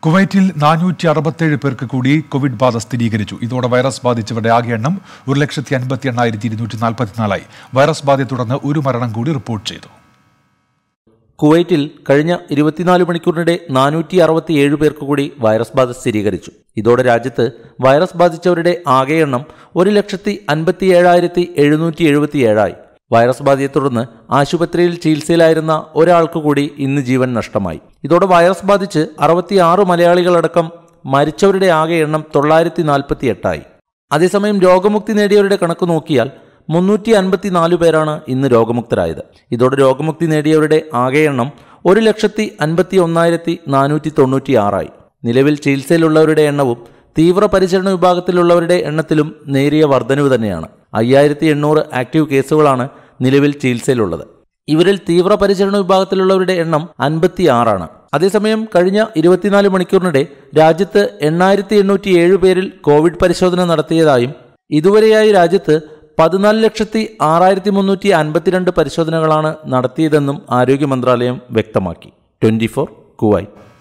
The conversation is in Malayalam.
കുവൈറ്റിൽ നാനൂറ്റി അറുപത്തേഴ് പേർക്ക് കൂടി കോവിഡ് ബാധ സ്ഥിരീകരിച്ചു ഇതോടെ വൈറസ് ബാധിച്ചവരുടെ ആകെ എണ്ണം ഒരു ലക്ഷത്തി അൻപത്തി എണ്ണായിരത്തി ഇരുന്നൂറ്റി നാൽപ്പത്തിനാലായി വൈറസ് ബാധയെ തുടർന്ന് ഒരു മരണം കൂടി റിപ്പോർട്ട് ചെയ്തു കുവൈറ്റിൽ കഴിഞ്ഞ ഇരുപത്തിനാല് മണിക്കൂറിനിടെ നാനൂറ്റി അറുപത്തിയേഴ് പേർക്ക് കൂടി വൈറസ് ബാധ സ്ഥിരീകരിച്ചു ഇതോടെ രാജ്യത്ത് വൈറസ് ബാധിച്ചവരുടെ ആകെ എണ്ണം ഒരു ലക്ഷത്തി അൻപത്തി ഏഴായിരത്തി എഴുന്നൂറ്റി എഴുപത്തിയേഴായി വൈറസ് ബാധയെ തുടർന്ന് ആശുപത്രിയിൽ ചികിത്സയിലായിരുന്ന ഒരാൾക്ക് കൂടി ഇന്ന് ജീവൻ നഷ്ടമായി ഇതോടെ വൈറസ് ബാധിച്ച് അറുപത്തിയാറ് മലയാളികളടക്കം മരിച്ചവരുടെ ആകെ എണ്ണം തൊള്ളായിരത്തി നാൽപ്പത്തി എട്ടായി അതേസമയം രോഗമുക്തി നേടിയവരുടെ കണക്ക് നോക്കിയാൽ മുന്നൂറ്റി അൻപത്തിനാല് പേരാണ് ഇന്ന് രോഗമുക്തരായത് ഇതോടെ രോഗമുക്തി നേടിയവരുടെ ആകെ എണ്ണം ഒരു ലക്ഷത്തി അൻപത്തി ഒന്നായിരത്തി നാനൂറ്റി തൊണ്ണൂറ്റി ആറായി നിലവിൽ ചികിത്സയിലുള്ളവരുടെ എണ്ണവും തീവ്രപരിചരണ വിഭാഗത്തിലുള്ളവരുടെ എണ്ണത്തിലും നേരിയ വർധനവ് തന്നെയാണ് അയ്യായിരത്തി എണ്ണൂറ് ആക്റ്റീവ് കേസുകളാണ് നിലവിൽ ചികിത്സയിലുള്ളത് ഇവരിൽ തീവ്രപരിചരണ വിഭാഗത്തിലുള്ളവരുടെ എണ്ണം അൻപത്തി ആറാണ് അതേസമയം കഴിഞ്ഞ ഇരുപത്തിനാല് മണിക്കൂറിനിടെ രാജ്യത്ത് എണ്ണായിരത്തി എണ്ണൂറ്റി ഏഴ് പേരിൽ കോവിഡ് പരിശോധന നടത്തിയതായും ഇതുവരെയായി രാജ്യത്ത് പതിനാല് ലക്ഷത്തി ആറായിരത്തി മുന്നൂറ്റി അൻപത്തിരണ്ട് പരിശോധനകളാണ് നടത്തിയതെന്നും ആരോഗ്യ മന്ത്രാലയം വ്യക്തമാക്കി ട്വന്റി ഫോർ കുവൈറ്റ്